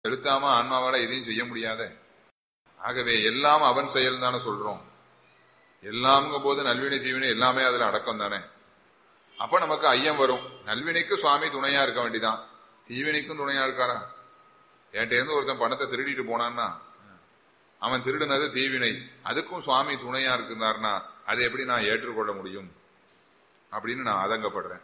செலுத்தாம ஆன்மாவால எதையும் செய்ய முடியாத ஆகவே எல்லாம் அவன் செயல் தானே சொல்றோம் எல்லாம்ங்கும் போது நல்வினை தீவினை எல்லாமே அதுல அடக்கம் தானே அப்ப நமக்கு ஐயம் வரும் நல்வினைக்கு சுவாமி துணையா இருக்க வேண்டிதான் தீவினைக்கும் துணையா இருக்காரா என்கிட்ட இருந்து ஒருத்தன் பணத்தை திருடிட்டு போனான்னா அவன் திருடினது தீவினை அதுக்கும் சுவாமி துணையா இருக்குந்தாருன்னா அதை எப்படி நான் ஏற்றுக்கொள்ள முடியும் அப்படின்னு நான் ஆதங்கப்படுறேன்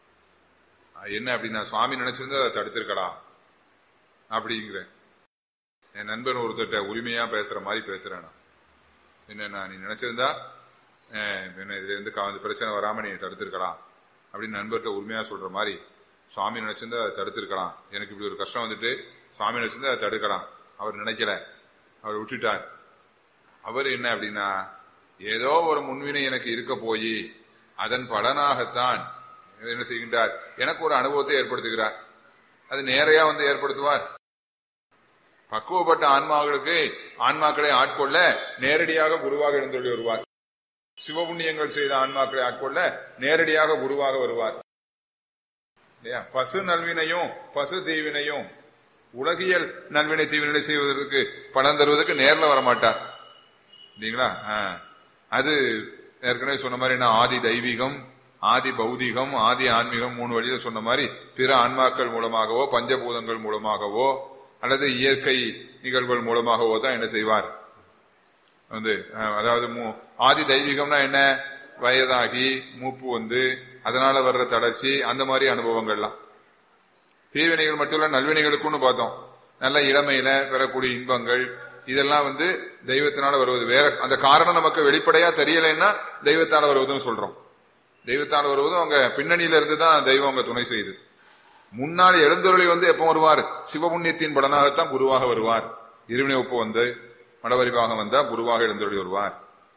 என்ன அப்படின்னா சுவாமி நினைச்சிருந்தா அதை தடுத்திருக்கலாம் அப்படிங்கிறேன் என் நண்பன் ஒருத்தர்கிட்ட உரிமையா பேசுற மாதிரி பேசுறேன் நான் என்னன்னா நீ நினைச்சிருந்தா அஹ், என்ன இதுல இருந்து கா- இந்த பிரச்சனை வராம நீ தடுத்திருக்கலாம் அப்படின்னு நண்பர்கிட்ட உரிமையா சொல்ற மாதிரி சுவாமி நினைச்சிருந்தா அதை தடுத்திருக்கலாம் எனக்கு இப்படி ஒரு கஷ்டம் வந்துட்டு சுவாமி நினைச்சிருந்தா அதை தடுக்கலாம் அவர் நினைக்கல அவர் விட்டுட்டார் அவர் என்ன அப்படின்னா ஏதோ ஒரு முன்வினை எனக்கு இருக்க போய் அதன் பலனாகத்தான் என்ன செய்கின்றார் எனக்கு ஒரு அனுபவத்தை ஏற்படுத்துகிறார் அது நேரையா வந்து ஏற்படுத்துவார் பக்குவப்பட்ட ஆன்மாக்களுக்கு ஆன்மாக்களை ஆட்கொள்ள நேரடியாக குருவாக எழுந்தொழி வருவார் சிவபுண்ணியங்கள் செய்த ஆன்மாக்களை ஆட்கொள்ள நேரடியாக குருவாக வருவார் இல்லையா பசு நல்வினையும் பசு தீவினையும் உலகியல் நல்வினை தீவினை செய்வதற்கு பணம் தருவதற்கு நேர்ல வர மாட்டார் இல்லைங்களா ஆ. அது ஏற்கனவே சொன்ன மாதிரி நான் ஆதி தெய்வீகம் ஆதி பௌதிகம் ஆதி ஆன்மீகம் மூணு வழியில சொன்ன மாதிரி பிற ஆன்மாக்கள் மூலமாகவோ பஞ்சபூதங்கள் மூலமாகவோ அல்லது இயற்கை நிகழ்வுகள் மூலமாகவோ தான் என்ன செய்வார் வந்து அஹ், அதாவது மூ- ஆதி தெய்வீகம்னா என்ன வயதாகி மூப்பு வந்து அதனால வர்ற தளர்ச்சி அந்த மாதிரி அனுபவங்கள்லாம் தீவினைகள் மட்டும் இல்ல நல்வினைகளுக்குன்னு பார்த்தோம் நல்ல இளமையில பெறக்கூடிய இன்பங்கள் இதெல்லாம் வந்து தெய்வத்தினால வருவது வேற அந்த காரணம் நமக்கு வெளிப்படையா தெரியலைன்னா தெய்வத்தால வருவதுன்னு சொல்றோம் தெய்வத்தால வருவதும் அவங்க பின்னணியில இருந்து தான் தெய்வம் அவங்க துணை செய்யுது முன்னாள் எழுந்தொருளி வந்து எப்போ வருவார் சிவபுண்ணியத்தின் பலனாகத்தான் குருவாக வருவார் இருவினை ஒப்பு வந்து மடவரிவாக வந்தா குருவாக எழுந்தொருளி வருவார்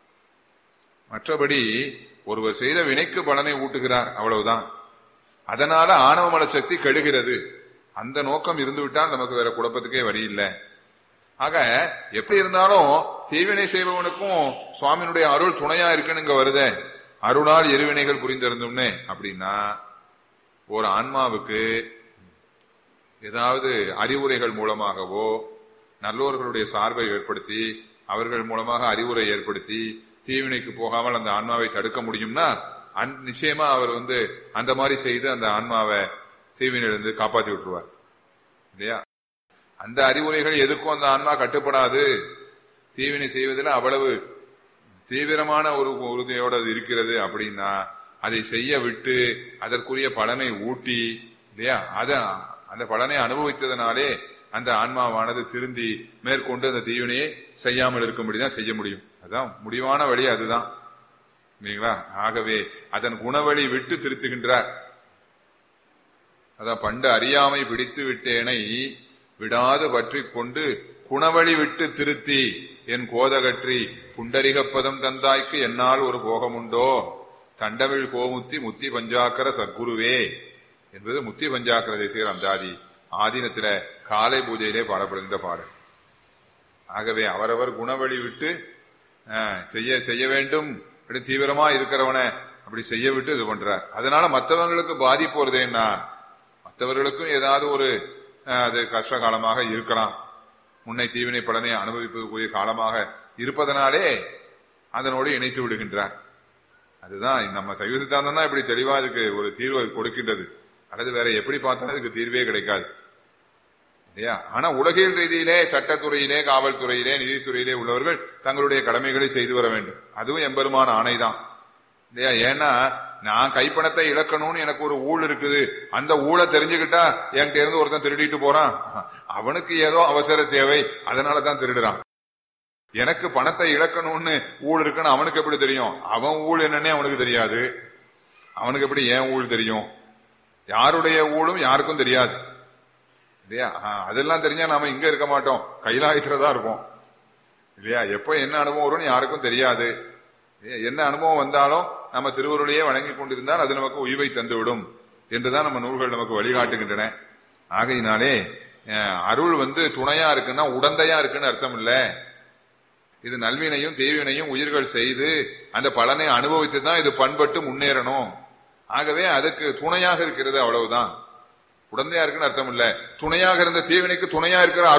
மற்றபடி ஒருவர் செய்த வினைக்கு பலனை ஊட்டுகிறார் அவ்வளவுதான் அதனால ஆணவ மல சக்தி கெடுகிறது அந்த நோக்கம் இருந்துவிட்டால் நமக்கு வேற குழப்பத்துக்கே வழி இல்லை ஆக எப்படி இருந்தாலும் தீவினை செய்பவனுக்கும் சுவாமியினுடைய அருள் துணையா இருக்குன்னு இங்க வருதே அருளால் எருவினைகள் புரிந்திருந்தோம்னே அப்படின்னா ஒரு ஆன்மாவுக்கு ஏதாவது அறிவுரைகள் மூலமாகவோ நல்லோர்களுடைய சார்பை ஏற்படுத்தி அவர்கள் மூலமாக அறிவுரை ஏற்படுத்தி தீவினைக்கு போகாமல் அந்த ஆன்மாவை தடுக்க முடியும்னா அன்- நிச்சயமா அவர் வந்து அந்த மாதிரி செய்து அந்த ஆன்மாவை தீவினிலிருந்து காப்பாத்தி விட்டுருவார் இல்லையா அந்த அறிவுரைகள் எதுக்கும் அந்த ஆன்மா கட்டுப்படாது தீவினை செய்வதில் அவ்வளவு தீவிரமான ஒரு உறுதியோடு அது இருக்கிறது அப்படின்னா அதை செய்ய விட்டு அதற்குரிய பலனை ஊட்டி இல்லையா அத அந்த பலனை அனுபவித்ததனாலே அந்த ஆன்மாவானது திருந்தி மேற்கொண்டு அந்த தீவினையை செய்யாமல் இருக்கும்படிதான் செய்ய முடியும் அதான் முடிவான வழி அதுதான் இல்லைங்களா ஆகவே அதன் குணவழி விட்டு திருத்துகின்றார் அதான் பண்டு அறியாமை பிடித்து விட்டேனை விடாது பற்றி கொண்டு குணவழி விட்டு திருத்தி என் கோதகற்றி புண்டரிகப்பதம் தந்தாய்க்கு என்னால் ஒரு போகமுண்டோ தண்டமிழ் கோமுத்தி முத்தி பஞ்சாக்கர சத்குருவே என்பது முத்தி பஞ்சாக்கர தேசிகர் அந்தாதி ஆதீனத்தில காலை பூஜையிலே பாடப்படுகின்ற பாடல் ஆகவே அவரவர் குணவழி விட்டு அஹ், செய்ய செய்ய வேண்டும் அப்படி தீவிரமா இருக்கிறவனை அப்படி செய்ய விட்டு இது பண்றார் அதனால மற்றவங்களுக்கு பாதிப்பு வருதேன்னா மற்றவர்களுக்கும் ஏதாவது ஒரு அஹ், அது கஷ்ட காலமாக இருக்கலாம் முன்னை தீவினை பலனை அனுபவிப்பதற்குரிய காலமாக இருப்பதனாலே அதனோடு இணைத்து விடுகின்றார் அதுதான் நம்ம சைவ சித்தாந்தம் தான் இப்படி தெளிவா இதுக்கு ஒரு தீர்வு கொடுக்கின்றது அல்லது வேற எப்படி பார்த்தாலும் இதுக்கு தீர்வே கிடைக்காது இல்லையா ஆனா உலகியல் ரீதியிலே சட்டத்துறையிலே காவல்துறையிலே நீதித்துறையிலே உள்ளவர்கள் தங்களுடைய கடமைகளை செய்து வர வேண்டும் அதுவும் எம்பெருமான ஆணைதான் இல்லையா ஏன்னா நான் கைப்பணத்தை இழக்கணும்னு எனக்கு ஒரு ஊழ் இருக்குது அந்த ஊழை தெரிஞ்சுக்கிட்டா என்கிட்ட இருந்து ஒருத்தன் திருடிட்டு போறான் அவனுக்கு ஏதோ அவசர தேவை அதனால தான் திருடுறான் எனக்கு பணத்தை இழக்கணும்னு ஊழ் இருக்குன்னு அவனுக்கு எப்படி தெரியும் அவன் ஊழ் என்னன்னே அவனுக்கு தெரியாது அவனுக்கு எப்படி ஏன் ஊழ் தெரியும் யாருடைய ஊழும் யாருக்கும் தெரியாது இல்லையா ஆ, அதெல்லாம் தெரிஞ்சா நாம இங்க இருக்க மாட்டோம் கைலாயத்துல தான் இருப்போம் இல்லையா எப்ப என்ன அனுபவம் வரும்னு யாருக்கும் தெரியாது இல்லையா? என்ன அனுபவம் வந்தாலும் நம்ம திருவருளையே வணங்கி கொண்டிருந்தால் அது நமக்கு உய்வை தந்துவிடும் என்றுதான் நம்ம நூல்கள் நமக்கு வழிகாட்டுகின்றன ஆகையினாலே அஹ், அருள் வந்து துணையா இருக்குன்னா உடந்தையா இருக்குன்னு அர்த்தம் இல்ல இது நல்வினையும் தீவினையும் உயிர்கள் செய்து அந்த பலனை அனுபவித்து தான் இது பண்பட்டு முன்னேறணும் ஆகவே அதுக்கு துணையாக இருக்கிறது அவ்வளவுதான் உடந்தையா இருக்குன்னு அர்த்தம் இல்ல துணையாக இருந்த தீவினைக்கு துணையா இருக்கிற